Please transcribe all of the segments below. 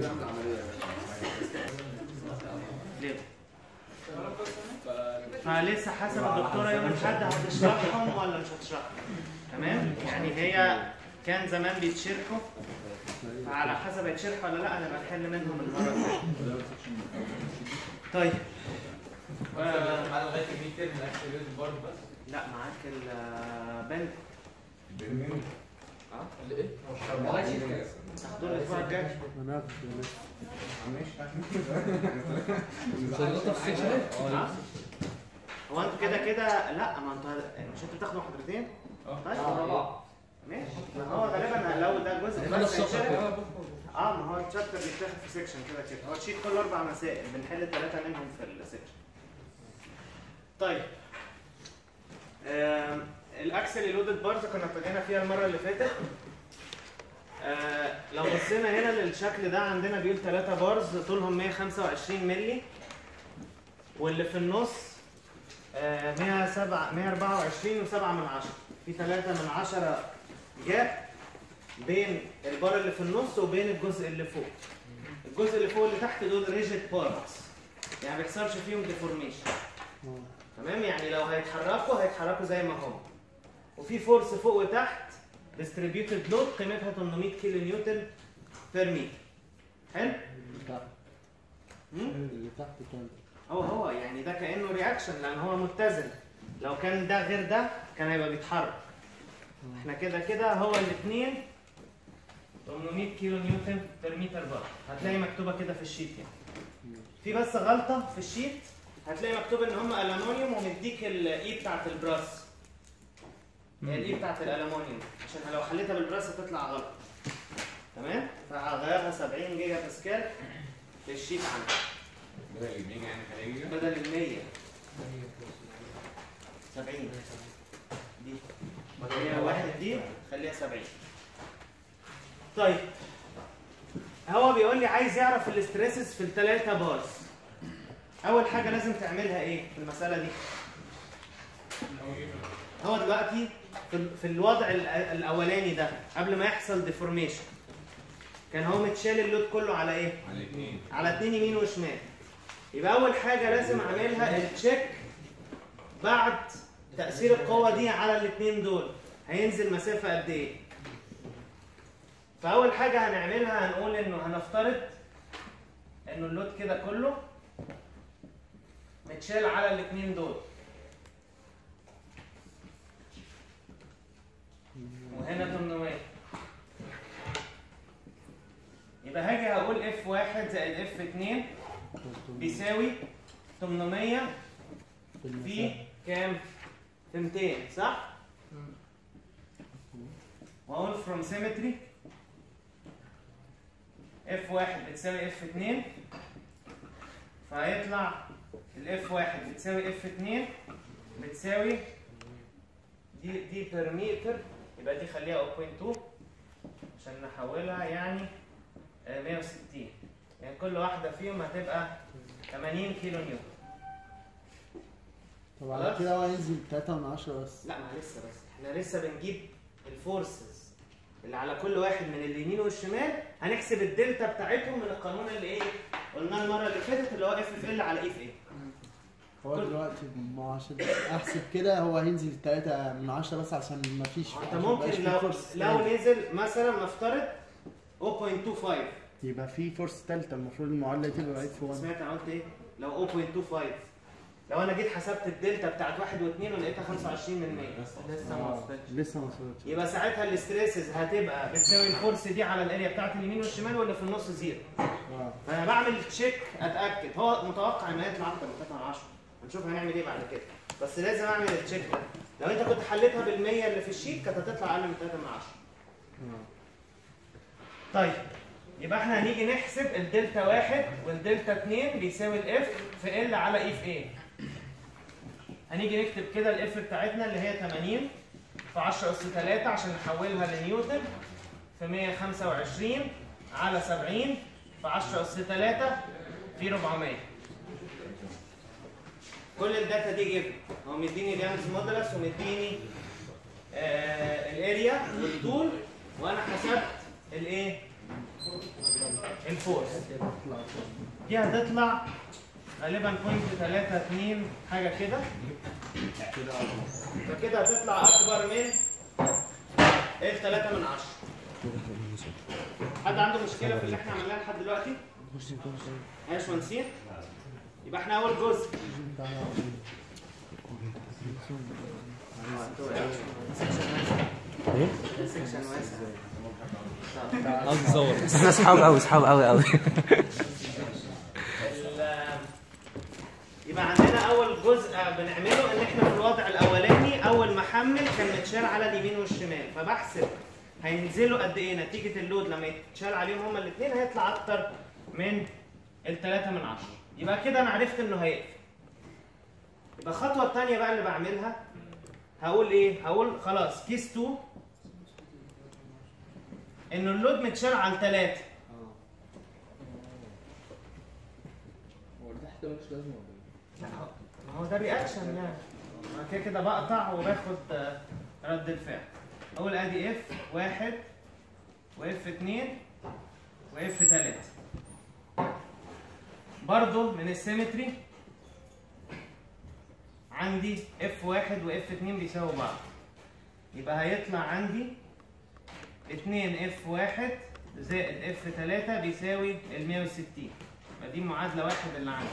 ليه؟ فلسه حسب الدكتوره يوم الاحد هتشرحهم ولا مش هتشرحهم تمام يعني هي كان زمان بيتشرحوا فعلى حسب هيتشرحوا ولا لا انا بحل منهم المره الجايه طيب آه، على لغايه الميد ترم الاكسلريت برضه بس لا معاك البند اه اللي ايه؟ هتاخدوه الاسبوع الجاي آه. هو انتوا كده كده لا ما انتوا مش انتوا بتاخدوا محاضرتين؟ طيب ماشي ما هو غالبا لو ده جزء بس هيتشرح اه ما هو الشابتر بيتاخد في سيكشن كده كده هو الشيت كله اربع مسائل بنحل ثلاثه منهم في السيكشن طيب آم، الاكسل لودد بارز كنا ابتدينا فيها المره اللي فاتت آه، لو بصينا هنا للشكل ده عندنا بيقول 3 بارز طولهم 125 مللي واللي في النص آه، 107 124 و7 من 10 في 3 من 10 جاب بين البار اللي في النص وبين الجزء اللي فوق الجزء اللي فوق اللي تحت دول ريجيد بارتس يعني ما بيحصلش فيهم ديفورميشن تمام يعني لو هيتحركوا هيتحركوا زي ما هم وفي فورس فوق وتحت ديستريبيوتد لود قيمتها 800 كيلو نيوتن بير متر حلو مم؟ اللي تحت كام؟ هو هو يعني ده كانه رياكشن لان هو متزن لو كان ده غير ده كان هيبقى بيتحرك احنا كده كده هو الاثنين 800 كيلو نيوتن بير متر بار هتلاقي مكتوبه كده في الشيت يعني في بس غلطه في الشيت هتلاقي مكتوب ان هم الومنيوم ومديك الاي بتاعت البراس هي الاي بتاعت الالومنيوم عشان لو حليتها بالبراس هتطلع غلط تمام فهغيرها 70 جيجا باسكال في الشيت عندك بدل الميجا يعني خليجي بدل ال 100 70 دي هي واحد دي خليها 70 طيب هو بيقول لي عايز يعرف الاستريسز في الثلاثه بارز اول حاجه لازم تعملها ايه في المساله دي هو دلوقتي في في الوضع ال- الاولاني ده قبل ما يحصل ديفورميشن كان هو متشال اللود كله على ايه على الاثنين على اتنين يمين وشمال يبقى اول حاجه لازم اعملها التشيك بعد تاثير القوه دي على الاتنين دول هينزل مسافه قد ايه فاول حاجه هنعملها هنقول انه هنفترض انه اللود كده كله متشال على الاتنين دول وهنا 800 يبقى هاجي هقول اف واحد زائد اف اتنين بيساوي 800 في كام؟ في 200 صح؟ واقول from symmetry اف واحد بتساوي اف اتنين فهيطلع الاف واحد بتساوي اف اتنين بتساوي دي دي بير متر يبقى دي خليها 0.2 عشان نحولها يعني آه، 160 يعني كل واحدة فيهم هتبقى 80 كيلو نيوتن طب على خلاص. كده هو هينزل 3 من 10 بس لا ما لسه بس احنا لسه بنجيب الفورسز اللي على كل واحد من اليمين والشمال هنحسب الدلتا بتاعتهم من القانون اللي ايه قلناه المره اللي فاتت اللي هو اف اف ال على اي في ايه هو كل- دلوقتي ما هو عشان احسب كده هو هينزل 3 من 10 بس عشان ما فيش انت عشان مبقاش ممكن في لو فورس لو تاني. نزل مثلا نفترض 0.25 يبقى في فورس ثالثه المفروض المعادله تبقى اف 1 سمعت انا قلت ايه لو 0.25 لو انا جيت حسبت الدلتا بتاعت 1 و2 ولقيتها 25 من 100 لسه ما وصلتش لسه ما وصلتش يبقى ساعتها الاستريسز هتبقى بتساوي الفورس دي على الاريا بتاعت اليمين والشمال واللي في النص زيرو اه فانا بعمل تشيك اتاكد هو متوقع ان هيطلع اكتر من 3 من 10 هنشوف هنعمل ايه بعد كده بس لازم اعمل التشيك ده لو انت كنت حليتها بال 100 اللي في الشيت كانت هتطلع اقل من 3 من 10 اه طيب يبقى احنا هنيجي نحسب الدلتا واحد والدلتا 2 بيساوي الاف في ال على اي في ايه هنيجي نكتب كده الاف بتاعتنا اللي هي 80 في 10 اس 3 عشان نحولها لنيوتن في 125 على 70 في 10 اس 3 في 400 كل الداتا دي جيب هو مديني جامس مودولس ومديني آه الاريا والطول وانا حسبت الايه الفورس دي هتطلع غالبا بوينت 3 2 حاجه كده فكده هتطلع اكبر من ال 3 من 10 حد عنده مشكله في اللي احنا عملناه لحد دلوقتي؟ ايش ونسير؟ يبقى احنا اول جزء سكشن واسع عاوز تصور احنا اصحاب قوي اصحاب قوي قوي ال- يبقى عندنا اول جزء بنعمله ان احنا في الوضع الاولاني اول ما احمل كان متشال على اليمين والشمال فبحسب هينزلوا قد ايه نتيجه اللود لما يتشال عليهم هما الاثنين هيطلع اكتر من الثلاثة من عشرة يبقى كده انا عرفت انه هيقفل يبقى الخطوه الثانيه بقى اللي بعملها هقول ايه هقول خلاص كيس 2 انه اللود متشال على الثلاثه هو ده تحت مالكش لازمه ولا لا ما هو ده رياكشن يعني أنا كده كده بقطع وباخد آه، رد الفعل اول ادي اف واحد واف اتنين واف تلاته برضو من السيمتري عندي اف واحد واف اتنين بيساووا بعض يبقى هيطلع عندي اتنين اف واحد زائد اف تلاته بيساوي ال 160 يبقى دي معادله واحد اللي عندي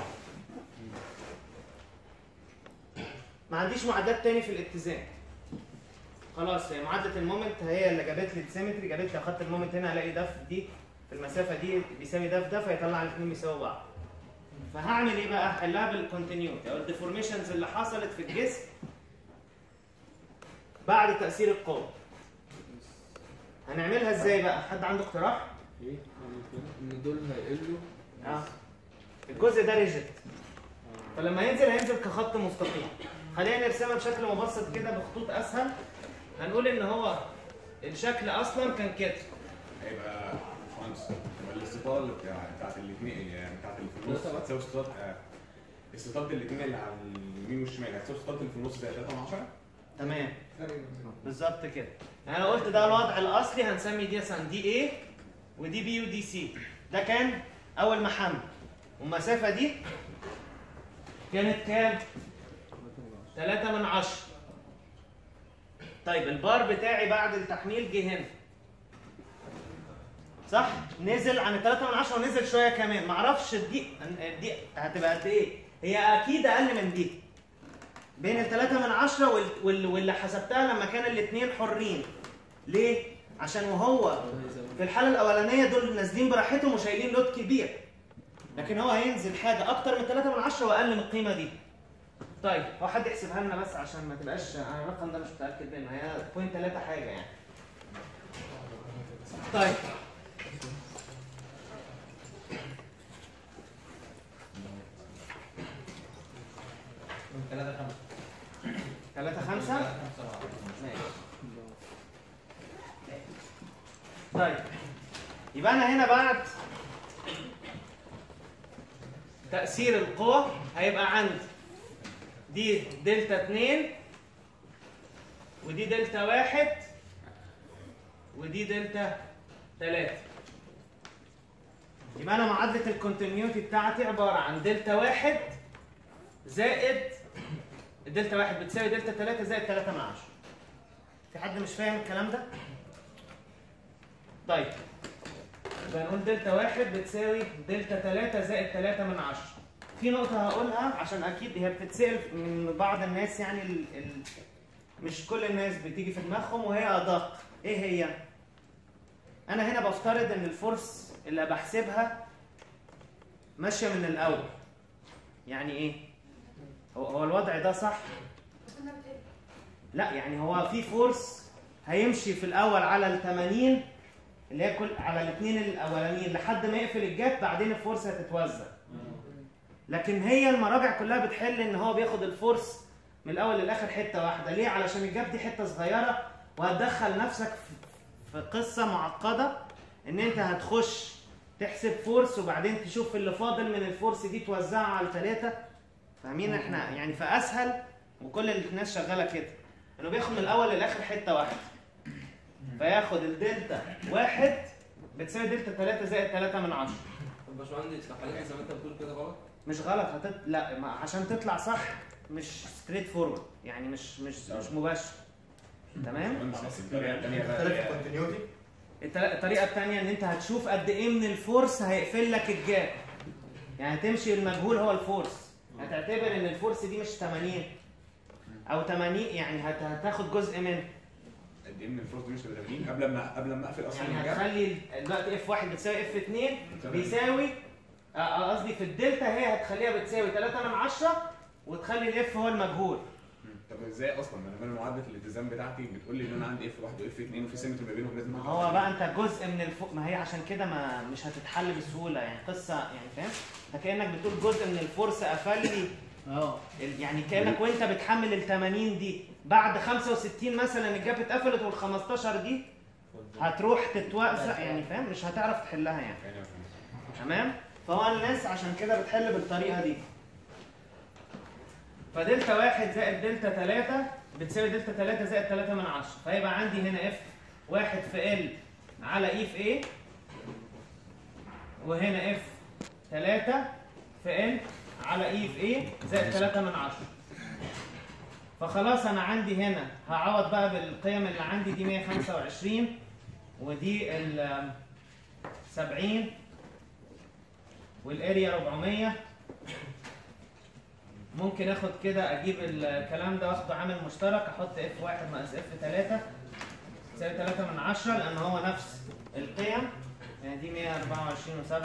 ما عنديش معادلات تاني في الاتزان خلاص هي معادله المومنت هي اللي جابت لي السيمتري جابت لي اخدت المومنت هنا الاقي ده في دي في المسافه دي بيساوي ده في ده فيطلع الاثنين بيساووا بعض فهعمل ايه بقى احلها بالكونتينيوتي او الديفورميشنز اللي حصلت في الجسم بعد تاثير القوه هنعملها ازاي بقى حد عنده اقتراح ايه؟ نعمل كده ان دول هيقلوا اه الجزء ده ريجيت فلما ينزل هينزل كخط مستقيم خلينا نرسمها بشكل مبسط كده بخطوط اسهل هنقول ان هو الشكل اصلا كان كده هيبقى خمس يبقى الاستطاله اللي بتاع بتاعت الاثنين يعني بتاعت اللي في النص هتساوي استطاله آه، استطاله الاثنين اللي على اليمين والشمال هتساوي استطاله اللي في النص زي 3 من 10 تمام بالظبط كده يعني انا قلت ده الوضع الاصلي هنسمي دي مثلا دي A ودي بي ودي سي ده كان اول محمل والمسافه دي كانت كام 3 من 10 طيب البار بتاعي بعد التحميل جه هنا صح نزل عن 3 من 10 ونزل شويه كمان معرفش دي دي هتبقى قد ايه هي اكيد اقل من دي بين ال 3 من 10 وال- وال- واللي حسبتها لما كان الاثنين حرين ليه عشان وهو في الحاله الاولانيه دول نازلين براحتهم وشايلين لود كبير لكن هو هينزل حاجه اكتر من 3 من 10 واقل من القيمه دي طيب هو حد يحسبها لنا بس عشان ما تبقاش انا الرقم ده مش متاكد منه هي بوينت 3 حاجه يعني طيب ثلاثة خمسة 3 5 ثلاثة خمسة بعض. ماشي طيب يبقى انا هنا بعد تأثير القوى هيبقى عندي دي دلتا 2 ودي دلتا 1 ودي دلتا 3 يبقى انا معادلة الكونتينيوتي بتاعتي عبارة عن دلتا 1 زائد الدلتا 1 بتساوي دلتا 3 زائد 3 من 10 في حد مش فاهم الكلام ده؟ طيب يبقى نقول دلتا 1 بتساوي دلتا 3 زائد 3 من 10 في نقطة هقولها عشان أكيد هي بتتسأل من بعض الناس يعني ال... ال... مش كل الناس بتيجي في دماغهم وهي أدق إيه هي؟ أنا هنا بفترض إن الفورس اللي بحسبها ماشية من الأول يعني إيه؟ هو هو الوضع ده صح؟ لا يعني هو في فورس هيمشي في الاول على ال 80 اللي هي كل على الاثنين الاولانيين لحد ما يقفل الجاب بعدين الفورس هتتوزع لكن هي المراجع كلها بتحل ان هو بياخد الفورس من الاول للاخر حته واحده ليه علشان الجاب دي حته صغيره وهتدخل نفسك في- في قصه معقده ان انت هتخش تحسب فورس وبعدين تشوف اللي فاضل من الفورس دي توزعه على ثلاثه فاهمين احنا يعني فاسهل وكل الناس شغاله كده انه بياخد من الاول للاخر حته واحده فياخد الدلتا واحد بتساوي دلتا 3 زائد 3 من 10 طب باشمهندس لو حضرتك زي ما انت بتقول كده غلط مش غلط هتط... لا ما عشان تطلع صح مش ستريت فورورد يعني مش مش مش مباشر تمام الطريقه الثانيه بقى اختلاف هي- الكونتينيوتي التل- الطريقه الثانيه ان انت هتشوف قد ايه من الفورس هيقفل لك الجاب يعني هتمشي المجهول هو الفورس هتعتبر ان الفورس دي مش 80 او 80 يعني هت... هتاخد جزء منه قد ايه من الفرص دي مش 30 قبل ما قبل ما اقفل اصلا يعني الجاب هتخلي دلوقتي اف 1 بتساوي اف 2 بيساوي آه، آه، قصدي في الدلتا هي هتخليها بتساوي 3 من 10 وتخلي الاف هو المجهول مم. طب ازاي اصلا ما انا انا معادله الالتزام بتاعتي بتقول لي ان انا عندي اف 1 واف 2 وفي سيمتري ما بينهم لازم ما هو بقى انت جزء من الفوق ما هي عشان كده ما مش هتتحل بسهوله يعني قصه يعني فاهم انت كانك بتقول جزء من الفورس قفل لي اه ال- يعني كانك وانت بتحمل ال 80 دي بعد 65 مثلا الجاب اتقفلت وال 15 دي هتروح تتوزع يعني فاهم مش هتعرف تحلها يعني يعني أنا فاهم. تمام فهو الناس عشان كده بتحل بالطريقه دي فدلتا واحد زائد دلتا 3 بتساوي دلتا 3 زائد 3 من 10 فيبقى عندي هنا اف واحد في ال على اي في ايه وهنا اف 3 في ال على اي في ايه زائد 3 من 10 فخلاص انا عندي هنا هعوض بقى بالقيم اللي عندي دي 125 ودي ال 70 والاريا 400 ممكن اخد كده اجيب الكلام ده واخده عامل مشترك احط اف 1 ناقص اف 3 تساوي 3 من 10 لان هو نفس القيم يعني دي 124 و7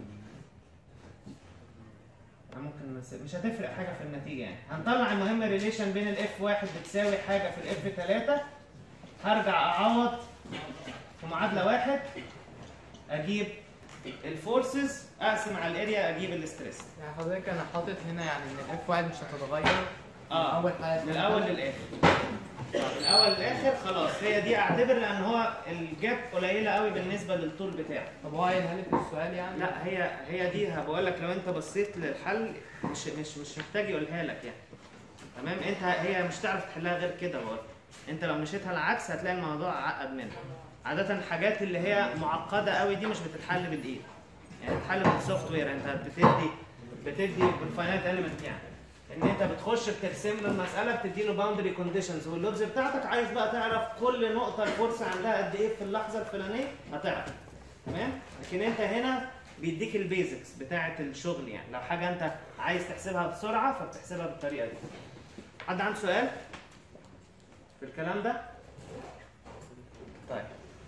ممكن نس- مش هتفرق حاجه في النتيجه يعني هنطلع المهم الريليشن بين الاف 1 بتساوي حاجه في الاف 3 هرجع اعوض في معادله واحد اجيب الفورسز اقسم على الاريا اجيب الاستريس يعني حضرتك انا حاطط هنا يعني ان الاف واحد مش هتتغير اه اول حاجه من الاول للاخر من الاول للاخر خلاص هي دي اعتبر لان هو الجاب قليله قوي بالنسبه للطول بتاعه طب هو قايلها لي في السؤال يعني لا هي هي دي بقول لك لو انت بصيت للحل مش مش مش محتاج يقولها لك يعني تمام انت هي مش تعرف تحلها غير كده برضه انت لو مشيتها العكس هتلاقي الموضوع عقد منك عاده الحاجات اللي هي معقده قوي دي مش بتتحل بالايد يعني بتتحل بالسوفت وير انت بتدي بتدي بالفاينانت اليمنت يعني ان انت بتخش بترسم له المساله بتدي له باوندري كونديشنز واللوبز بتاعتك عايز بقى تعرف كل نقطه الفرصه عندها قد ايه في اللحظه الفلانيه هتعرف تمام لكن انت هنا بيديك البيزكس بتاعه الشغل يعني لو حاجه انت عايز تحسبها بسرعه فبتحسبها بالطريقه دي حد عنده سؤال في الكلام ده طيب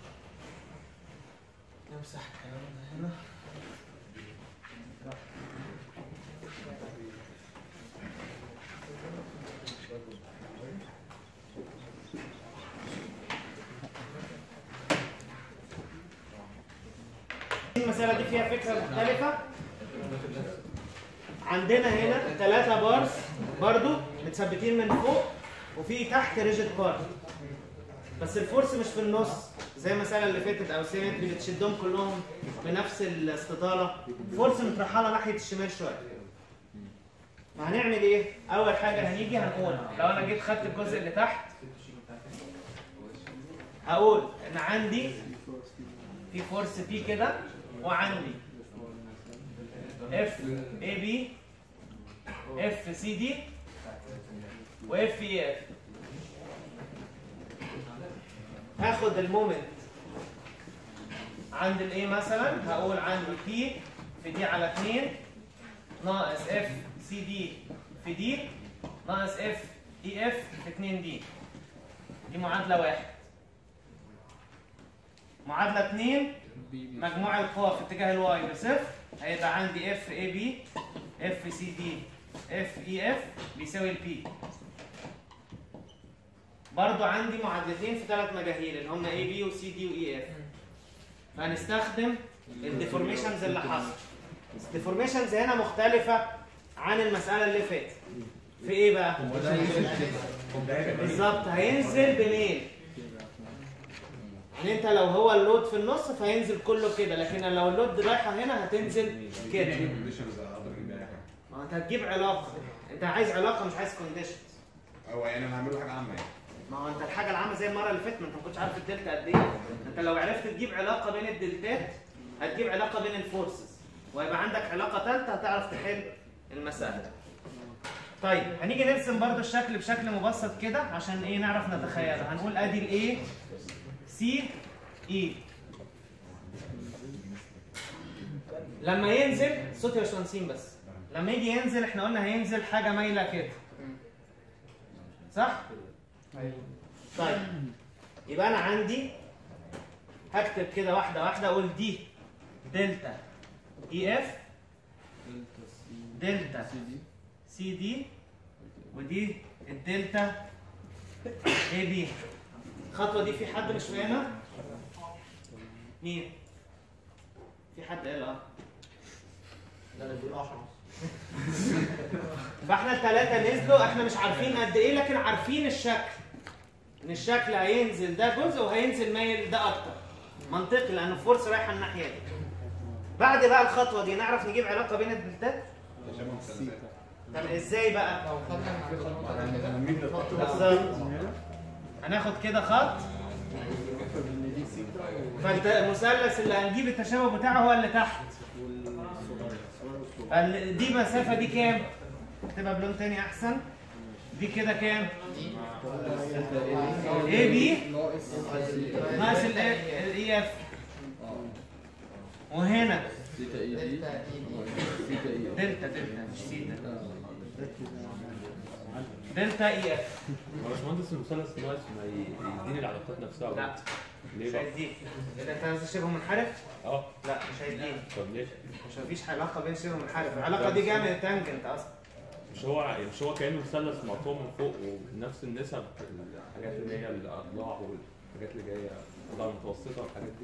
نمسح الكلام ده هنا المسألة دي فيها فكرة مختلفة عندنا هنا ثلاثة بارز برضو متثبتين من فوق وفي تحت ريجيد بارز بس الفورس مش في النص زي المسألة اللي فاتت أو سيمتري بتشدهم كلهم بنفس الاستطالة فورس مترحلة ناحية الشمال شوية فهنعمل ايه؟ أول حاجة هنيجي هنقول لو أنا جيت خدت الجزء اللي تحت هقول إن عندي في فورس بي كده وعندي اف اي بي اف سي دي واف اي اف هاخد المومنت عند الاي مثلا هقول عندي بي في دي على 2 ناقص اف سي دي في دي ناقص اف اي اف في 2 دي دي معادله واحد معادله 2 مجموع القوى في اتجاه الواي بصفر هيبقى عندي اف اي بي اف سي دي اف اي اف بيساوي البي برضو عندي معادلتين في ثلاث مجاهيل اللي هم اي بي وسي دي واي اف فهنستخدم الديفورميشنز اللي حصل الديفورميشنز هنا مختلفة عن المسألة اللي فاتت في ايه بقى؟ بالظبط هينزل بميل يعني انت لو هو اللود في النص فهينزل كله كده لكن لو اللود رايحه هنا هتنزل كده كونديشنز اقدر اجيب بيها حاجه ما انت هتجيب علاقه انت عايز علاقه مش عايز كونديشنز هو يعني انا هعمله حاجه عامه يعني ما هو انت الحاجه العامه زي المره اللي فاتت ما انت ما كنتش عارف الدلتا قد ايه انت لو عرفت تجيب علاقه بين الدلتات هتجيب علاقه بين الفورسز ويبقى عندك علاقه ثالثه هتعرف تحل المساله طيب هنيجي نرسم برضو الشكل بشكل مبسط كده عشان ايه نعرف نتخيله هنقول ادي الاي سي اي لما ينزل صوت يا باشمهندسين بس لما يجي ينزل احنا قلنا هينزل حاجه مايله كده صح طيب يبقى انا عندي هكتب كده واحده واحده اقول دي دلتا اي اف دلتا سي دي ودي الدلتا اي بي الخطوه دي في حد مش فاهمها مين في حد قال اه فاحنا الثلاثه نزلوا احنا مش عارفين قد ايه لكن عارفين الشكل ان الشكل هينزل ده جزء وهينزل مايل ده اكتر منطقي لان الفرصه رايحه الناحيه دي بعد بقى الخطوه دي نعرف نجيب علاقه بين الدلتات تشابه مثلثات طب ازاي بقى لو خدنا مع الخطوة مين للخط بالظبط هناخد كده خط فالمثلث اللي هنجيب التشابه بتاعه هو اللي تحت ال- دي مسافة دي كام؟ اكتبها بلون تاني أحسن دي كده كام؟ اي بي ناقص ناقص الاي اف وهنا سيتا اي دي دلتا اي دي سيتا اي دلتا دلتا مش سيتا دلتا اي اف هو باشمهندس المثلث ناقص ما ي- يديني العلاقات نفسها لا بقى. ليه مش بقى؟ هيديك اذا انت عايز شبه منحرف اه لا مش هيديك طب ليه؟ مش مفيش علاقة بين شبه منحرف العلاقة دي جاية من التانجنت أصلا مش هو مش هو كانه مثلث مقطوع من فوق ونفس النسب الحاجات اللي هي الاضلاع والحاجات اللي جايه الاضلاع المتوسطه والحاجات دي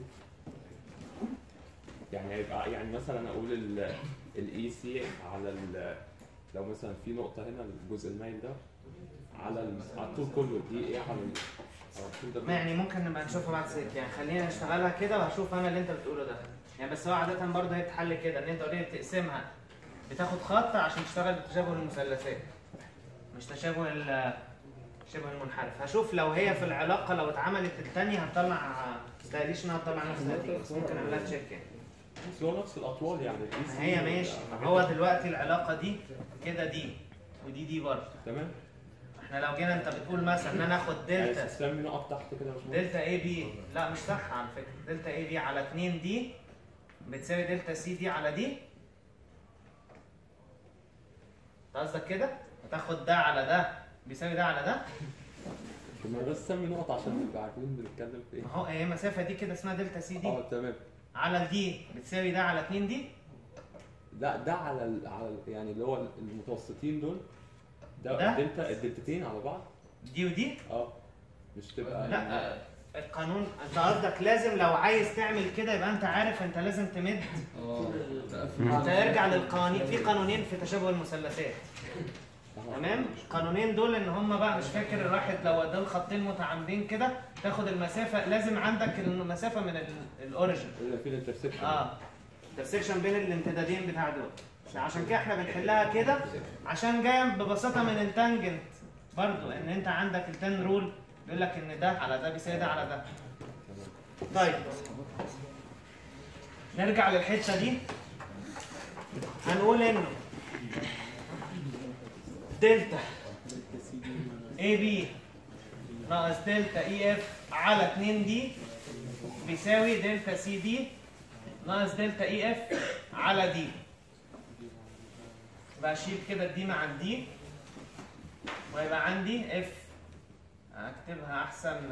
يعني هيبقى يعني مثلا اقول الاي سي على ال لو مثلا في نقطه هنا الجزء المايل ده على ال- على الطول كله دي ايه على ال- على الطول ده ما يعني ممكن نبقى نشوفها بعد سكة يعني خلينا نشتغلها كده وهشوف انا اللي انت بتقوله ده يعني بس هو عادة برضه هي بتحل كده ان انت اوريدي بتقسمها بتاخد خط عشان تشتغل بتشابه المثلثات مش تشابه ال شبه المنحرف هشوف لو هي في العلاقة لو اتعملت التانية هتطلع مستاهليش انها تطلع نفس النتيجة بس ممكن اعملها تشيك يعني بس هو نفس الاطوال يعني ال ما EC هي ماشي ما هو دلوقتي العلاقة دي كده دي ودي دي برضه تمام احنا لو جينا انت بتقول مثلا ان انا اخد يعني دلتا تسمي نقط تحت كده يا باشمهندس دلتا اي بي لا مش صح على فكره دلتا اي بي على 2 دي بتساوي دلتا سي دي على دي أنت قصدك كده هتاخد ده على ده بيساوي ده على ده طب ما بس سمي نقط عشان نبقى عارفين بنتكلم في ايه ما هو هي المسافه دي كده اسمها دلتا سي دي اه تمام على دي بتساوي ده على 2 دي لا ده على ال... على ال... يعني اللي هو المتوسطين دول ده, ده؟ الدلتا الدلتتين على بعض دي ودي اه مش تبقى لا القانون انت قصدك لازم لو عايز تعمل كده يبقى انت عارف انت لازم تمد اه انت ارجع للقوانين في قانونين في تشابه المثلثات تمام القانونين دول ان هم بقى مش فاكر الواحد لو دول خطين متعامدين كده تاخد المسافه لازم عندك المسافه من ال- الاوريجن اللي في الانترسكشن اه انترسكشن بين الامتدادين بتاع دول عشان كده احنا بنحلها كده عشان جايه ببساطه من التانجنت برضو ان انت عندك التان رول بيقول لك ان ده على ده بيساوي ده على ده طيب نرجع للحته دي هنقول انه دلتا اي بي ناقص دلتا اي اف على 2 دي بيساوي دلتا سي دي ناقص دلتا اي اف على دي بشيل كده الدي مع الدي ويبقى عندي اف اكتبها احسن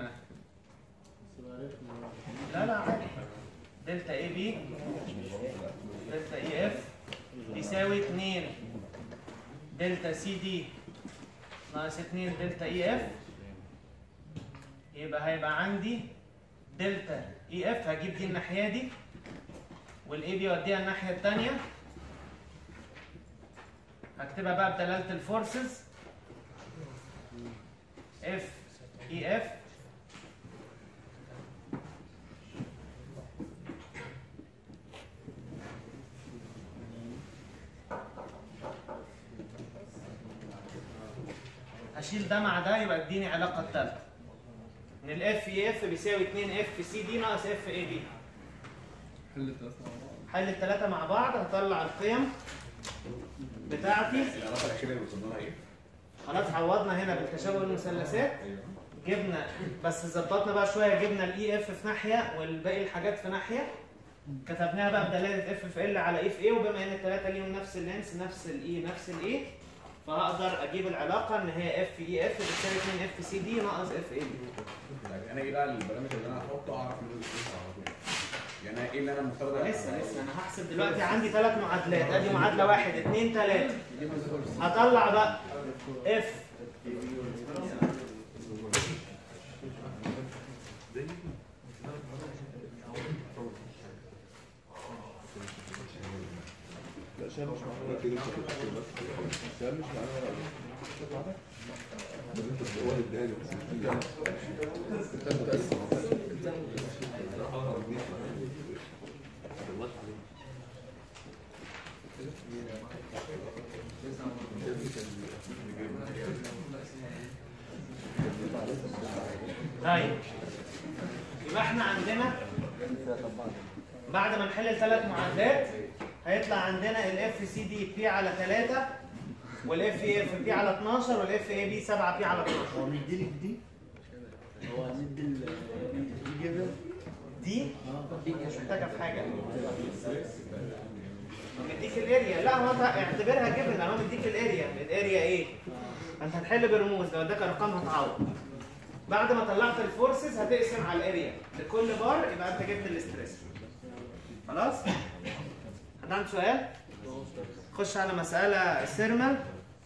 لا لا عادي دلتا اي بي دلتا اي اف يساوي 2 دلتا سي دي ناقص 2 دلتا اي اف يبقى هيبقى عندي دلتا اي اف هجيب دي الناحيه دي والاي بي اوديها الناحيه الثانيه هكتبها بقى بدلاله الفورسز اف اي اف هشيل ده مع ده يبقى اديني علاقه الثالثه ان الاف اي اف بيساوي 2 اف سي دي ناقص اف اي بي حل التلاتة مع بعض حل الثلاثه مع بعض هطلع القيم بتاعتي العلاقه الاخيره اللي وصلنا لها ايه؟ خلاص عوضنا هنا بالتشابه المثلثات ايوه جبنا بس ظبطنا بقى شويه جبنا الاي اف في ناحيه والباقي الحاجات في ناحيه كتبناها بقى بدلاله اف في ال على اف اي وبما ان الثلاثه ليهم نفس اللينس نفس الاي نفس الاي فهقدر اجيب العلاقه ان هي اف اي اف بتساوي 2 اف سي دي ناقص اف اي بي طيب انا ايه بقى البرامتر اللي انا هحطه اعرف منه الفلوس على طول يعني أنا ايه اللي انا المفترض لسه لسه انا هحسب دلوقتي عندي ثلاث معادلات ادي معادله واحد اثنين ثلاثه هطلع بقى اف طيب يبقى احنا عندنا بعد ما نحل الثلاث معادلات هيطلع عندنا الاف سي دي بي على 3 والاف اف بي على 12 والاف اي بي 7 بي على 12 هو مديلك دي هو مدي ال الجبل دي مش محتاجه في حاجه مديك الاريا لا هو انت اعتبرها جبن انا مديك الاريا الاريا ايه انت هتحل برموز لو اداك ارقام هتعوض بعد ما طلعت الفورسز هتقسم على الاريا لكل بار يبقى انت جبت الاستريس خلاص حد عنده سؤال خش على مساله سيرمال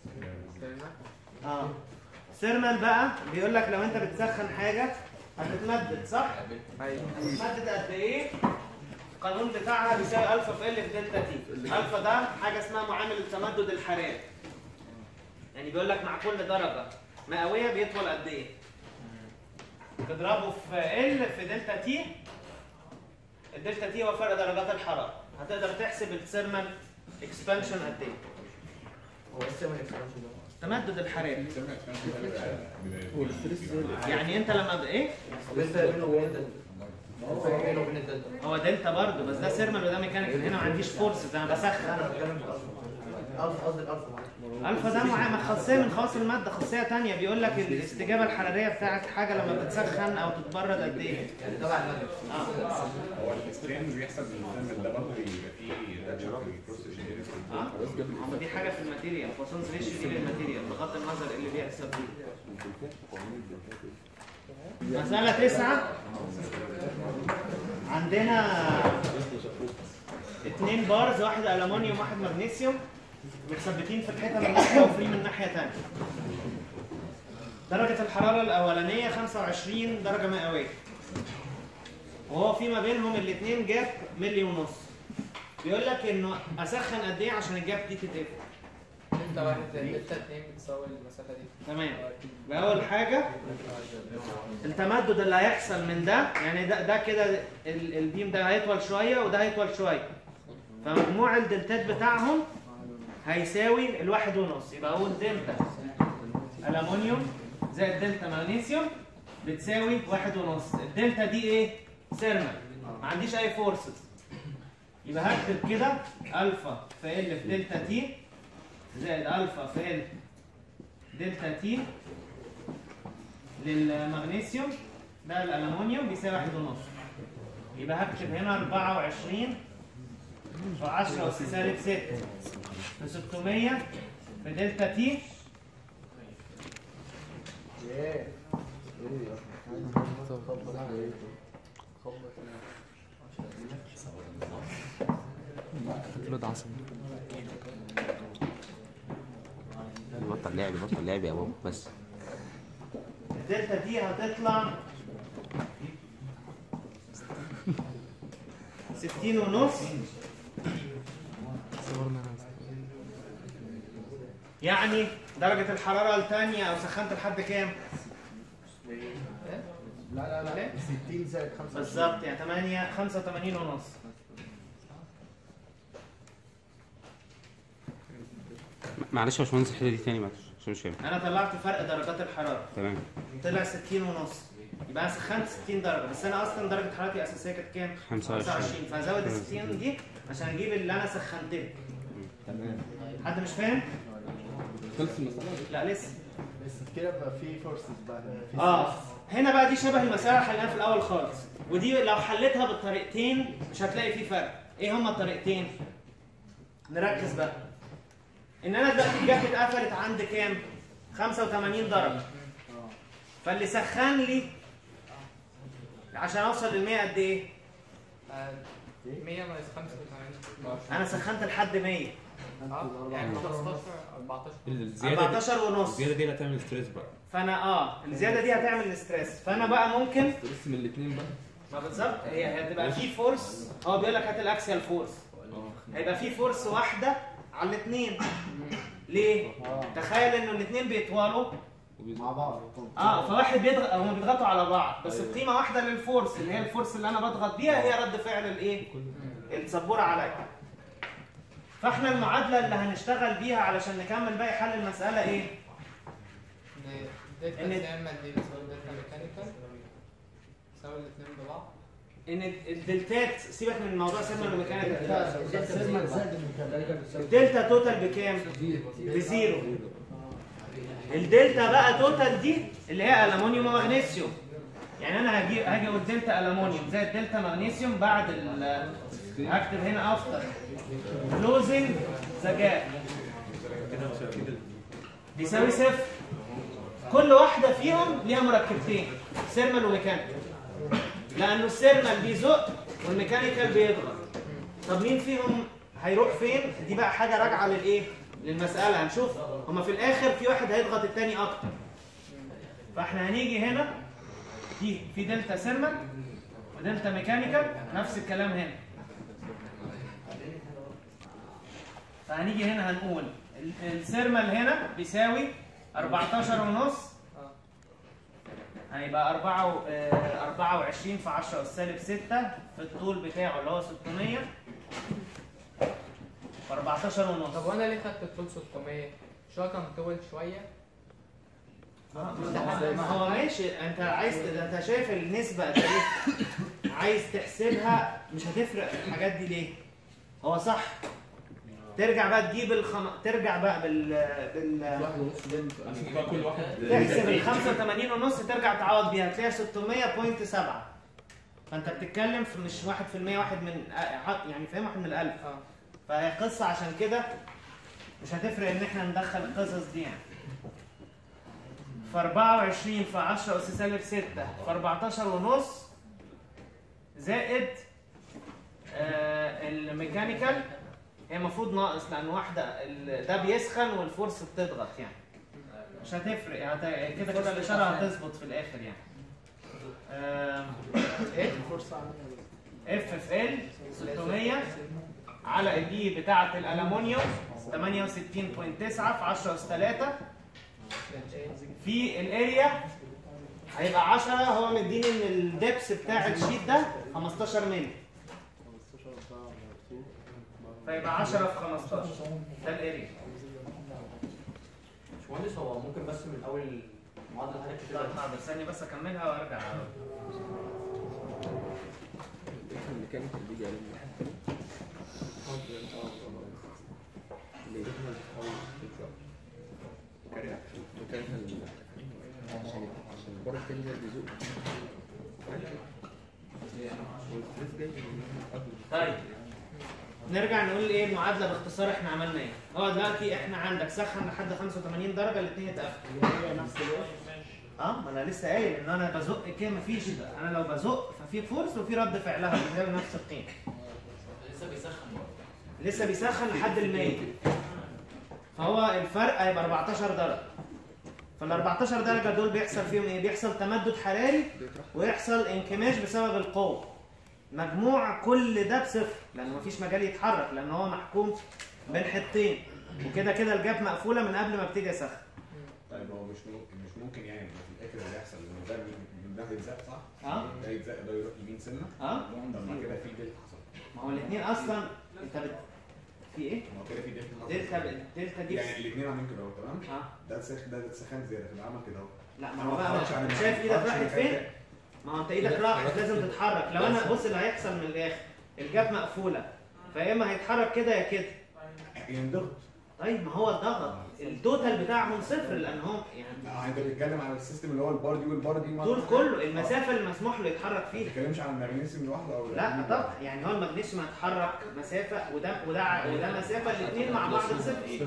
اه سيرمال بقى بيقول لك لو انت بتسخن حاجه هتتمدد صح هتتمدد قد ايه القانون بتاعها بيساوي الفا في ال في دلتا تي الفا ده حاجه اسمها معامل التمدد الحراري يعني بيقول لك مع كل درجه مئويه بيطول قد ايه تضربه في ال في دلتا تي الدلتا تي هو فرق درجات الحراره هتقدر تحسب الثيرمال اكسبانشن قد ايه هو السيرمال اكسبانشن ده التمدد الحراري والستريس زي يعني انت لما ب- ايه طب الفرق بينه وبين الدلتا الفرق بينه وبين الدلتا هو دلتا برضه بس ده ثيرمال وده ميكانيكال هنا ما عنديش فورسز انا بسخن انا بتكلم في الفا الفا قصدي الالفا معلش الفا ده معامل خاصيه من خواص الماده خاصيه تانية بيقول لك الاستجابه الحراريه بتاعت حاجه لما بتسخن او تتبرد قد ايه يعني تبع المادة اه هو الاسترين بيحصل من ده برضه بيبقى فيه ده في البروسيس اه ما دي حاجه في الماتيريال بوسونز ريشيو دي للماتيريال بغض النظر إيه اللي بيحصل فيه مسألة تسعة عندنا اتنين بارز واحد ألمونيوم واحد مغنيسيوم متثبتين في الحيطة من ناحية وفري من ناحية تانية درجة الحرارة الأولانية 25 درجة مئوية وهو في ما بينهم الاتنين جاب ملي ونص بيقول لك انه اسخن قد ايه عشان الجاب دي تتقفل دلتا واحد زائد دلتا اتنين بتساوي المسافة دي تمام يبقى اول حاجه التمدد اللي هيحصل من ده يعني ده ده كده ال- البيم ده هيطول شويه وده هيطول شويه فمجموع الدلتات بتاعهم هيساوي الواحد ونص يبقى اقول دلتا الومنيوم زائد دلتا مغنيسيوم بتساوي واحد ونص الدلتا دي ايه؟ سيرمال ما عنديش اي فورسز يبقى هكتب كده الفا في ال في دلتا تي زائد الفا في ال دلتا تي للمغنيسيوم ده الالومنيوم بيساوي واحد ونص يبقى هكتب هنا 24 و10 أس سالب 6 في 600 في دلتا تي الواد عصبي بطل لعب بطل لعب يا بابا بس الدلتا دي هتطلع 60 ونص يعني درجة الحرارة الثانية أو سخنت لحد كام؟ لا لا لا 60 زائد 5 بالظبط يعني 8 85 ونص معلش يا باشمهندس الحته دي تاني معلش عشان مش فاهم أنا طلعت فرق درجات الحرارة تمام طلع 60 ونص يبقى سخنت 60 درجه بس انا اصلا درجه حرارتي الاساسيه كانت كام 25 فازود ال 60 دي عشان اجيب اللي انا سخنته تمام حد مش فاهم خلص المسألة لا لسه بس كده بقى في فورسز بقى في اه هنا بقى دي شبه المسألة اللي حلناها في الأول خالص ودي لو حليتها بالطريقتين مش هتلاقي فيه فرق ايه هما الطريقتين؟ نركز بقى ان انا دلوقتي الجاف اتقفلت عند كام؟ 85 درجة فاللي سخن لي عشان اوصل لل 100 قد ايه؟ آه، 100 ناقص 85 انا سخنت لحد 100 اه يعني 15 14 الزياده 14 ونص الزياده دي اللي هتعمل ستريس بقى فانا اه الزيادة دي هتعمل ستريس فانا بقى ممكن بس من الاثنين بقى ما بالظبط هي هتبقى في فورس هو بيقول لك هات الاكسيال فورس هيبقى في فورس واحده على الاثنين ليه؟ تخيل انه الاثنين بيطولوا مع بعض اه فواحد بيضغط هم بيضغطوا على بعض بس بقيمه واحده للفورس اللي هي الفورس اللي انا بضغط بيها هي رد فعل الايه؟ السبوره عليا فاحنا المعادله اللي هنشتغل بيها علشان نكمل باقي حل المساله ايه؟ دلتا إن- سيرما دي بتساوي دلتا ميكانيكال تساوي الاثنين ببعض ان الدلتات سيبك من موضوع سيرما الميكانيكا دلوقتي سيرما زائد الميكانيكا الدلتا توتال بكام؟ بزيرو الدلتا بقى توتال دي اللي هي الومنيوم ومغنيسيوم يعني انا هجي هاجي اقول دلتا الومنيوم زائد دلتا مغنيسيوم بعد ال هكتب هنا افتر كلوزنج ذا جاب بيساوي صفر كل واحده فيهم ليها مركبتين سيرمال وميكانيكال لانه السيرمال بيزق والميكانيكال بيضغط طب مين فيهم هيروح فين دي بقى حاجه راجعه للايه للمساله هنشوف هما في الاخر في واحد هيضغط التاني اكتر فاحنا هنيجي هنا دي في دلتا سيرمال ودلتا ميكانيكال نفس الكلام هنا فهنيجي هنا هنقول ال- السيرمال هنا بيساوي 14 ونص هيبقى 4 24 في 10 أس سالب 6 في الطول بتاعه اللي هو 600 ف 14 ونص طب وانا ليه خدت الطول 600 مش هو كان طول شويه ما هو ماشي انت عايز ده انت شايف النسبة قد ايه عايز تحسبها مش هتفرق في الحاجات دي ليه؟ هو صح ترجع بقى تجيب الخم... ترجع بقى بال بال واحد ونص ده عشان تبقى كل واحد تحسب ال 85 ونص ترجع تعوض بيها تلاقيها 600.7 فانت بتتكلم في مش 1% واحد من يعني فاهم واحد من الألف اه فهي قصة عشان كده مش هتفرق ان احنا ندخل القصص دي يعني ف 24 في 10 اس سالب 6 في 14 ونص زائد آه الميكانيكال هي المفروض ناقص لان واحده ال- ده بيسخن والفورس بتضغط يعني مش هتفرق يعني هت- كده كده الاشاره هتظبط في الاخر يعني آه ايه فرصة اف في ال 600 على البي بتاعه الالومنيوم 68.9 في 10 اس 3 في الاريا هيبقى 10 هو مديني ان الدبس بتاع الشيت ده 15 مللي فيبقى 10 في 15 ده الاريا باشمهندس هو ممكن بس من اول المعادله حضرتك لا كده حاضر ثانيه بس اكملها وارجع الميكانيكال بيجي على عشان عشان البار التاني ده بيزق والستريس جاي من قبل طيب نرجع نقول ايه المعادله باختصار احنا عملنا ايه هو دلوقتي احنا عندك سخن لحد 85 درجه الاثنين اتقفلوا هي نفس الوقت اه ما انا لسه قايل ان انا بزق كده مفيش انا لو بزق ففي فورس وفي رد فعلها بيساوي نفس القيمه لسه بيسخن برضه لسه بيسخن لحد ال 100 فهو الفرق هيبقى 14 درجه فال 14 درجه دول بيحصل فيهم ايه بيحصل تمدد حراري ويحصل انكماش بسبب القوه مجموع كل ده بصفر لان مفيش مجال يتحرك لان هو محكوم بين حطين وكده كده الجاب مقفوله من قبل ما ابتدي اسخن طيب هو مش ممكن مش ممكن يعني إن في الاخر اللي يحصل ان ده من ده هيتزق صح؟ اه ده يتزق ده يروح يمين سنه اه طب ما كده في دلتا حصل ما هو الاثنين اصلا انت بت... في ايه؟ ما هو كده في دلتا حصل دلتا دلتا دي يعني الاثنين عاملين كده اهو تمام؟ اه ده سخ ده سخان زياده فده عمل كده اهو لا ما هو بقى شايف ايدك راحت فين؟ ما هو انت ايدك راحت لازم تتحرك لو انا بص اللي هيحصل من الاخر الجاب مقفوله فيا اما هيتحرك كده يا كده ينضغط طيب ما هو الضغط التوتال بتاعهم صفر لان هم يعني لا انت بتتكلم على السيستم اللي هو البار دي والبار دي مع طول بعض. كله المسافه اللي مسموح له يتحرك ما فيها بتتكلمش عن المغنيسيوم لوحده او لا طبعا يعني هو المغنيسيوم هيتحرك مسافه وده وده ع- وده مسافه الاثنين مع بعض صفر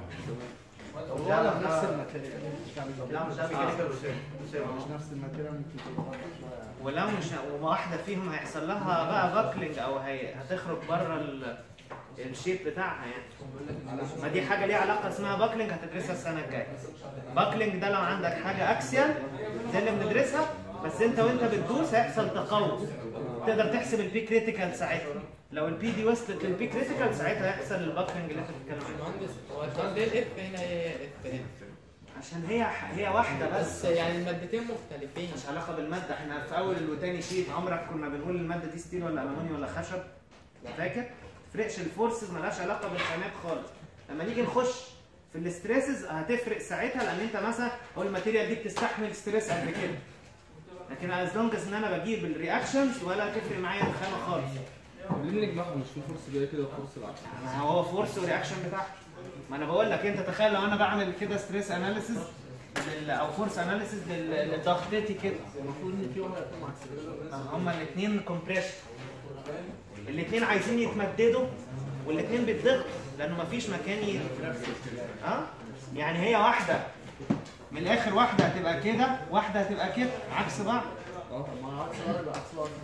لا لا نفس الماتيريال لا مش ده ميكانيكال وسيرفر مش نفس الماتيريال ممكن تبقى شوية. ولو مش وواحده فيهم هيحصل لها بقى باكلينج او هي هتخرج بره ال- الشيب بتاعها يعني ما دي حاجه ليها علاقه اسمها باكلينج هتدرسها السنه الجايه باكلينج ده لو عندك حاجه اكسيال زي اللي بندرسها بس انت وانت بتدوس هيحصل تقوس تقدر تحسب البي كريتيكال ساعتها لو البي دي وصلت للبي كريتيكال ساعتها هيحصل الباكلينج اللي انت بتتكلم عنه مهندس هو كان ليه الاف هنا هي اف هنا عشان هي هي واحده بس بس يعني المادتين مختلفين مش علاقه بالماده احنا في اول وتاني شيت عمرك كنا بنقول الماده دي ستيل ولا المونيوم ولا خشب فاكر تفرقش الفورسز ملهاش علاقه بالخامات خالص لما نيجي نخش في الاستريسز هتفرق ساعتها لان انت مثلا هو الماتيريال دي بتستحمل ستريس قد كده لكن از لونج ان انا بجيب الرياكشنز ولا تفرق معايا الخامه خالص ليه نجمعهم مش في فرصه جايه كده وفرصه العكس ما هو فورس ورياكشن بتاعها ما انا بقول لك انت تخيل لو انا بعمل كده ستريس اناليسيس او فورس اناليسيس لضغطتي كده المفروض ان في واحد يكون مع السيرفر هما الاثنين كومبريشن الاثنين عايزين يتمددوا والاثنين بالضغط لانه مفيش مكان ي... اه يعني هي واحده من الاخر واحده هتبقى كده واحده هتبقى كده عكس بعض اه ما عكس بعض يبقى عكس بعض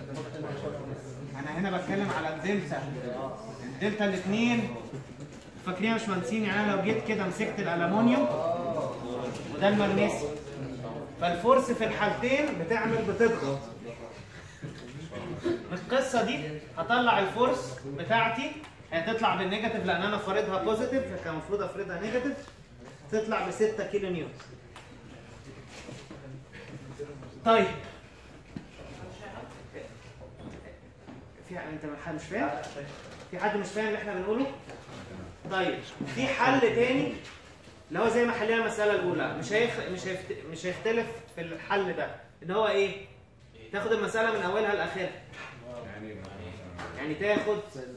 انا هنا بتكلم على الدلتا الدلتا الاثنين فاكرين يا باشمهندسين يعني انا لو جيت كده مسكت الالومنيوم وده المغنيسيوم فالفورس في الحالتين بتعمل بتضغط القصه دي هطلع الفورس بتاعتي هي تطلع بالنيجاتيف لان انا فارضها بوزيتيف فكان المفروض افرضها نيجاتيف تطلع ب 6 كيلو نيوتن طيب في انت حد مش فاهم؟ في حد مش فاهم اللي احنا بنقوله؟ طيب في حل تاني اللي هو زي ما حلينا المسألة الأولى مش هيخ... مش هيفت... مش هيختلف في الحل ده إن هو إيه؟ تاخد المسألة من أولها لآخرها يعني يعني تاخد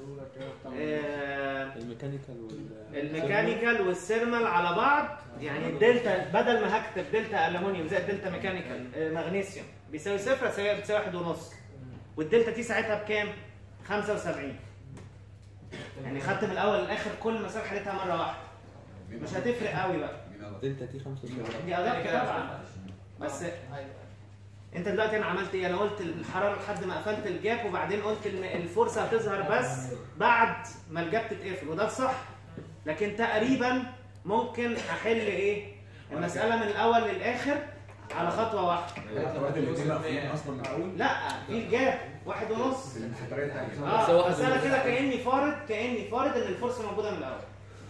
آه الميكانيكال وال الميكانيكال والسيرمال على بعض يعني الدلتا بدل ما هكتب دلتا ألمونيوم زائد دلتا ميكانيكال آه مغنيسيوم بيساوي صفر هتساوي بتساوي واحد ونص والدلتا تي ساعتها بكام؟ 75 يعني خدت من الأول للآخر كل مسألة حليتها مرة واحدة مش هتفرق قوي بقى دلتا تي 75 دي ادق طبعا بس انت دلوقتي انا عملت ايه؟ انا قلت الحراره لحد ما قفلت الجاب وبعدين قلت ان الفرصه هتظهر بس بعد ما الجاب تتقفل وده الصح لكن تقريبا ممكن احل ايه؟ المساله من الاول للاخر على خطوه واحده الوقت الاثنين مقفولين اصلا من الاول لا في الجاب واحد ونص في الطريقه الثانيه اه بس انا كده كاني فارض كاني فارض ان الفرصه موجوده من الاول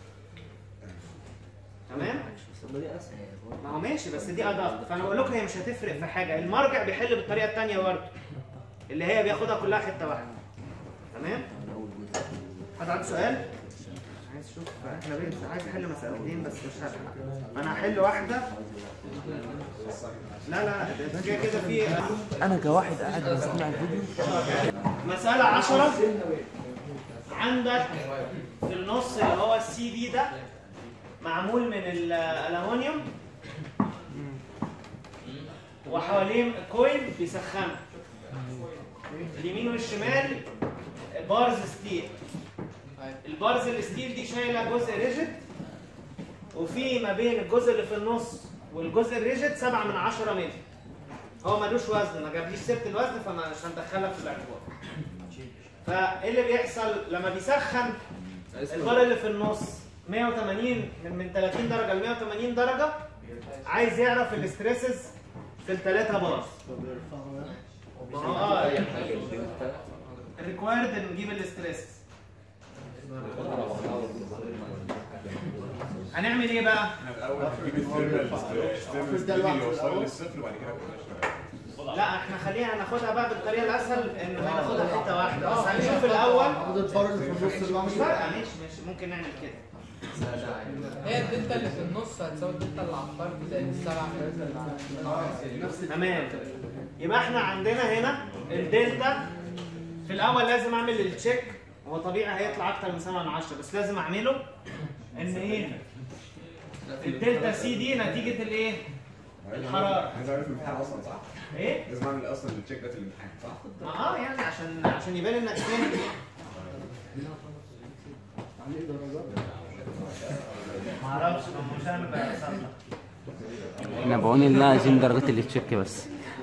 تمام؟ ما هو ماشي بس دي ادق فانا بقول لكم هي مش هتفرق في حاجه المرجع بيحل بالطريقه الثانيه برضه اللي هي بياخدها كلها حته واحده تمام حد عنده سؤال عايز اشوف احنا بنت عايز احل مسألتين بس مش هلحق انا هحل واحده لا لا ده كده كده في انا كواحد قاعد بسمع الفيديو مسألة 10 عندك في النص اللي هو السي بي ده معمول من الالومنيوم وحواليه كويل بيسخنه اليمين والشمال بارز ستيل البارز الستيل دي شايله جزء ريجيد وفي ما بين الجزء اللي في النص والجزء الريجيد 7 من 10 متر هو ملوش وزن ما جابليش سيره الوزن فمش هندخلها في الاعتبار فايه اللي بيحصل لما بيسخن البار اللي في النص 180 من من 30 درجه ل 180 درجه عايز يعرف الاستريسز في الثلاثه بار ما هو اه الريكوايرد نجيب الاستريسز هنعمل ايه بقى؟ احنا الاول هنجيب الثيرمال الثيرمال ستيل يوصل للصفر وبعد كده نشتغل لا احنا خلينا هناخدها بقى بالطريقه الاسهل انه هناخدها حته واحده بس هنشوف الاول خد الفار اللي في النص اللي مش عامل فارقه ماشي ماشي ممكن نعمل كده هي الدلتا اللي في النص هتساوي الدلتا اللي على الفرد زائد السبعة نفس تمام يبقى احنا عندنا هنا الدلتا في الاول لازم اعمل التشيك هو طبيعي هيطلع اكتر من 7 من 10 بس لازم اعمله ان ايه الدلتا سي دي نتيجه الايه الحراره عايز اعمل في الامتحان اصلا صح؟ ايه لازم اعمل اصلا التشيك ده في الامتحان صح؟ ما اه يعني عشان عشان يبان انك فاهم ما اعرفش مش انا اللي بسألك. احنا بعون الله عايزين درجة اللي تشيك بس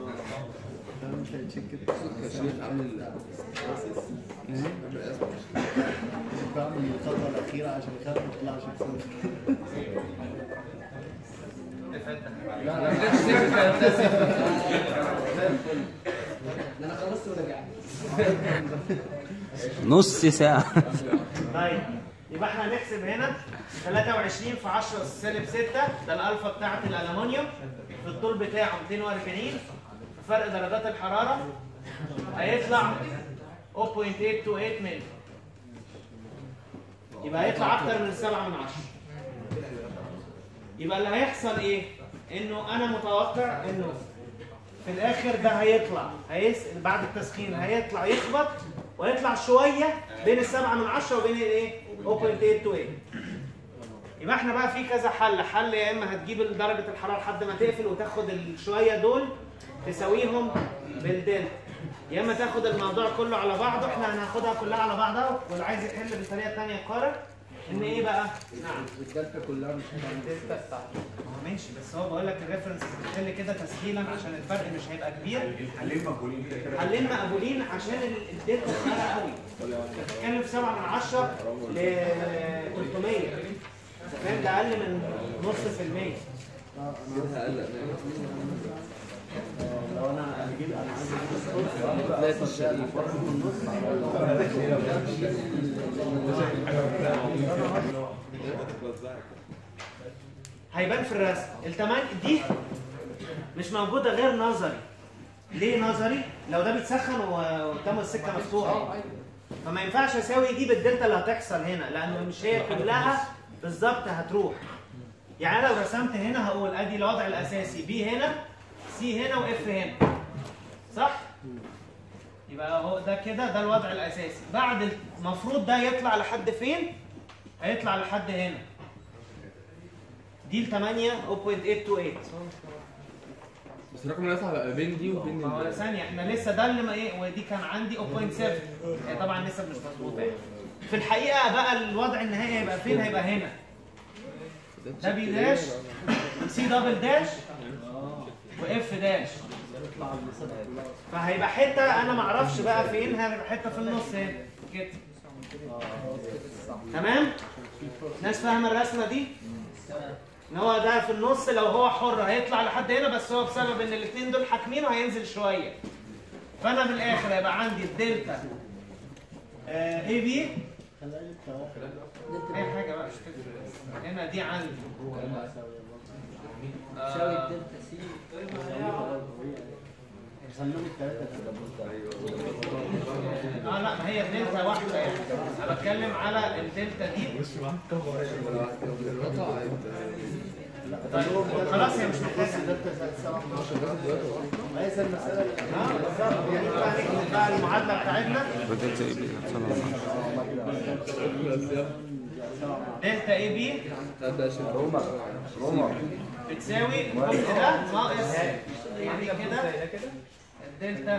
بعمل الخطوه الاخيره عشان يخاف ما يطلعش بسبب ده انا خلصت ورجعت نص ساعة طيب يبقى احنا هنحسب هنا 23 في 10 سالب 6 ده الالفا بتاعت الالومنيوم في الطول بتاعه 240 في فرق درجات الحراره هيطلع 0.828 مللي يبقى هيطلع اكتر من 7 من 10 يبقى اللي هيحصل ايه؟ انه انا متوقع انه في الاخر ده هيطلع هيس بعد التسخين هيطلع يخبط ويطلع شويه بين السبعة من عشرة وبين الايه؟ 0.828 يبقى احنا بقى في كذا حل حل يا اما هتجيب درجه الحراره لحد ما تقفل وتاخد الشويه دول تساويهم بالدلتا يا اما تاخد الموضوع كله على بعضه احنا هناخدها كلها على بعضها واللي عايز يحل بطريقه ثانيه يقارن ان ايه بقى؟ نعم الدلتا كلها مش هتعمل الدلتا بتاعته هو ماشي بس هو بقول لك الريفرنس بتحل كده تسهيلا عشان الفرق مش هيبقى كبير الحلين مقبولين كده كده حلين مقبولين عشان ال- الدلتا صغيره قوي انت بتتكلم في 7 من 10 ل 300 انت فاهم ده اقل من نص في المية لو انا هجيب انا عايز اجيب الصوت هيبان في الرسم التمن دي مش موجوده غير نظري ليه نظري لو ده بيتسخن وقدامه السكه مفتوحه فما ينفعش اساوي دي بالدلتا اللي هتحصل هنا لانه مش هي كلها بالظبط هتروح يعني أنا لو رسمت هنا هقول ادي الوضع الاساسي بي هنا سي هنا واف هنا صح يبقى هو ده كده ده الوضع الاساسي بعد المفروض ده يطلع لحد فين هيطلع لحد هنا دي ال 8 0.828 بس الرقم اللي يطلع بقى بين دي وبين ما هو ثانية احنا لسه ده اللي ما ايه ودي كان عندي 0.7 هي طبعا لسه مش مظبوطة يعني. في الحقيقة بقى الوضع النهائي هيبقى فين؟ هيبقى هنا ده بي داش سي دبل داش واف داش فهيبقى حتة انا ما اعرفش بقى فين هيبقى حتة في النص هنا كده تمام؟ ناس فاهمة الرسمة دي؟ ان هو ده في النص لو هو حر هيطلع لحد هنا بس هو بسبب ان الاثنين دول حاكمينه هينزل شويه فانا في الاخر هيبقى عندي الدلتا اي بي اي حاجه بقى مش تفرق. هنا دي عندي تساوي آه، الدلتا سي خليهم الثلاثه اه لا ما هي الدلتا واحده يعني انا بتكلم على الدلتا دي طيب خلاص هي مش محتاجه ليس المساله اه بالظبط يعني بقى نكتب بقى المعادله بتاعتنا بدلتا ايه دلتا اي بي بتساوي الجزء ده ناقص يعني كده الدلتا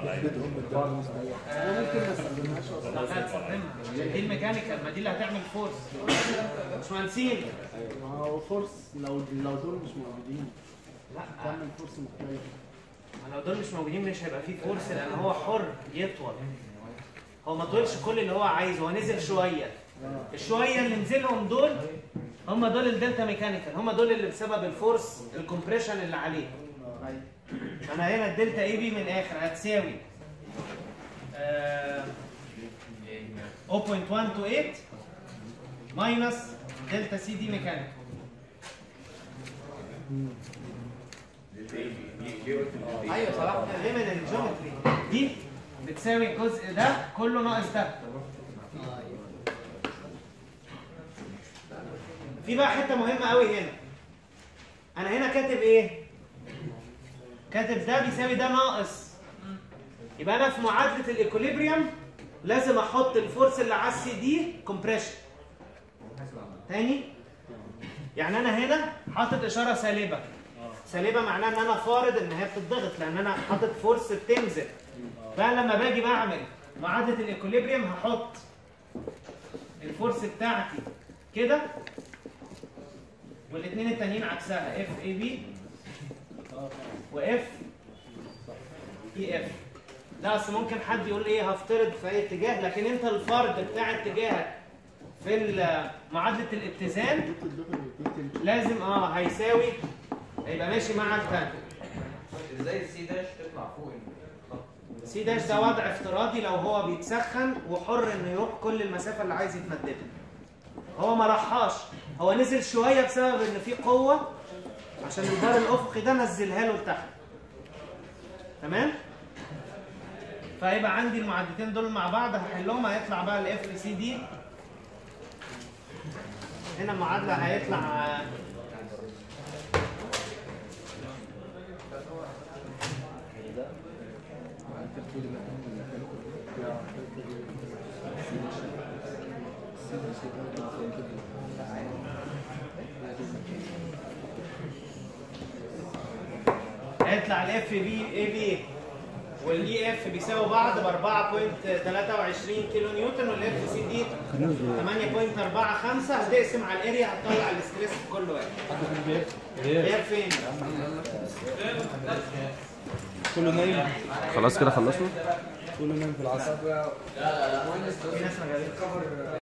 آه، لا لا تستخدمها دي الميكانيكال ما دي اللي هتعمل فورس مش مهندسين ما هو فورس لو لو دول مش موجودين لا تعمل فورس مختلف ما لو دول مش موجودين مش هيبقى فيه فورس لان هو حر يطول هو ما طولش كل اللي هو عايزه هو نزل شويه الشويه اللي نزلهم دول هم دول الدلتا ميكانيكال هم دول اللي بسبب الفورس الكومبريشن اللي عليه انا هنا الدلتا اي بي من الاخر هتساوي آه، 0.128 ماينس دلتا سي دي ميكانيكال ايوه صلاح دي من الجيومتري دي بتساوي الجزء ده كله ناقص ده في بقى حته مهمه قوي هنا انا هنا كاتب ايه كاتب ده بيساوي ده ناقص يبقى انا في معادله الايكوليبريم لازم احط الفورس اللي على السي دي كومبريشن تاني يعني انا هنا حاطط اشاره سالبه سالبه معناها ان انا فارض ان هي بتضغط لان انا حاطط فورس بتنزل بقى لما باجي بعمل معادله الايكوليبريم هحط الفورس بتاعتي كده والاثنين التانيين عكسها اف اي بي واف اي اف لا اصل ممكن حد يقول ايه هفترض في اي اتجاه لكن انت الفرض بتاع اتجاهك في ال- معادله الاتزان لازم اه هيساوي هيبقى ماشي مع التاني ازاي السي داش تطلع فوق سي داش ده وضع افتراضي لو هو بيتسخن وحر انه يروح كل المسافه اللي عايز يتمددها هو ما راحهاش هو نزل شويه بسبب ان في قوه عشان البار الافقي ده نزلها له لتحت تمام فهيبقى عندي المعادلتين دول مع بعض هحلهم هيطلع بقى الاف سي دي هنا المعادله هيطلع هيطلع الاف بي اي بي والاي اف بيساووا بعض ب 4.23 كيلو نيوتن والاف سي دي 8.45 هتقسم على الاريا هتطلع الاستريس في كل واحد غير فين؟ كله نايم خلاص كده خلصنا كله نايم في العصر في ناس ما جابتش